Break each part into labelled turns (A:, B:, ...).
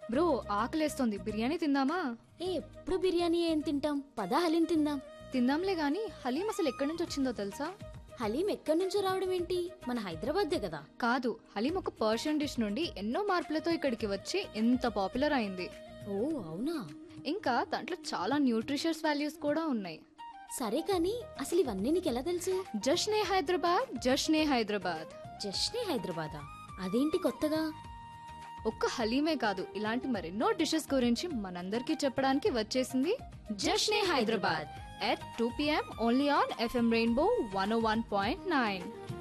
A: bro ఆకలేస్తోంది biryani తిందామా
B: ఏ ఎప్పుడు బిర్యానీ ఏం తింటాం పదా హలీం తిందాం
A: తిందాంలే గాని హలీం అసలు ఎక్కడి నుంచి వచ్చిందో తెలుసా
B: హలీం ఎక్కడి నుంచో రావడం ఏంటి మన హైదరాబాద్దే కదా
A: కాదు హలీం ఒక పర్షియన్ డిష్ నుండి ఎన్నో మార్పులతో ఇక్కడికి వచ్చి ఎంత పాపులర్ అయింది
B: ఓ అవునా
A: ఇంకా దాంట్లో చాలా న్యూట్రిషియస్ వాల్యూస్ కూడా ఉన్నాయి
B: సరే కానీ అసలు ఇవన్నీ నీకు ఎలా తెలుసు
A: జష్నే హైదరాబాద్ జష్నే హైదరాబాద్
B: జస్ట్నే హైదరాబాదా అదేంటి కొత్తగా
A: ఒక్క హలీమే కాదు ఇలాంటి మరెన్నో డిషెస్ గురించి మనందరికీ చెప్పడానికి వచ్చేసింది Jashne Hyderabad at two PM only on FM rainbow one one point nine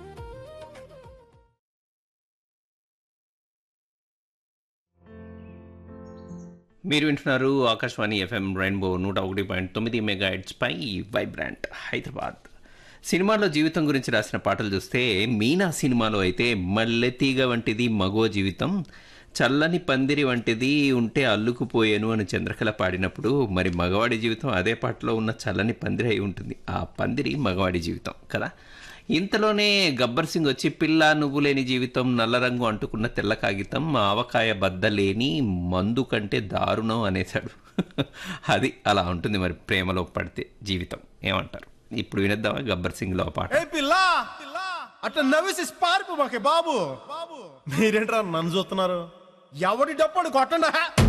C: మీరు వింటున్నారు ఆకాశవాణి ఎఫ్ఎం రెయిన్బో నూట ఒకటి పాయింట్ తొమ్మిది మెగా పై వైబ్రాంట్ హైదరాబాద్ సినిమాలో జీవితం గురించి రాసిన పాటలు చూస్తే మీనా సినిమాలో అయితే మల్లెతీగ వంటిది మగో జీవితం చల్లని పందిరి వంటిది ఉంటే అల్లుకుపోయాను అని చంద్రకళ పాడినప్పుడు మరి మగవాడి జీవితం అదే పాటలో ఉన్న చల్లని పందిరి అయి ఉంటుంది ఆ పందిరి మగవాడి జీవితం కదా ఇంతలోనే గబ్బర్ సింగ్ వచ్చి పిల్ల నువ్వు లేని జీవితం నల్ల రంగు అంటుకున్న తెల్ల కాగితం ఆవకాయ బద్ద లేని మందు కంటే దారుణం అనేశాడు అది అలా ఉంటుంది మరి ప్రేమలో పడితే జీవితం ఏమంటారు ఇప్పుడు వినేద్దామా గబ్బర్ సింగ్ లో ఆ పాట
D: ఏ పిల్ల అట్లా నవ్వేసి పారిపో మాకే బాబు మీరేంట్రా నన్ను చూస్తున్నారు ఎవడి డప్పుడు కొట్టండా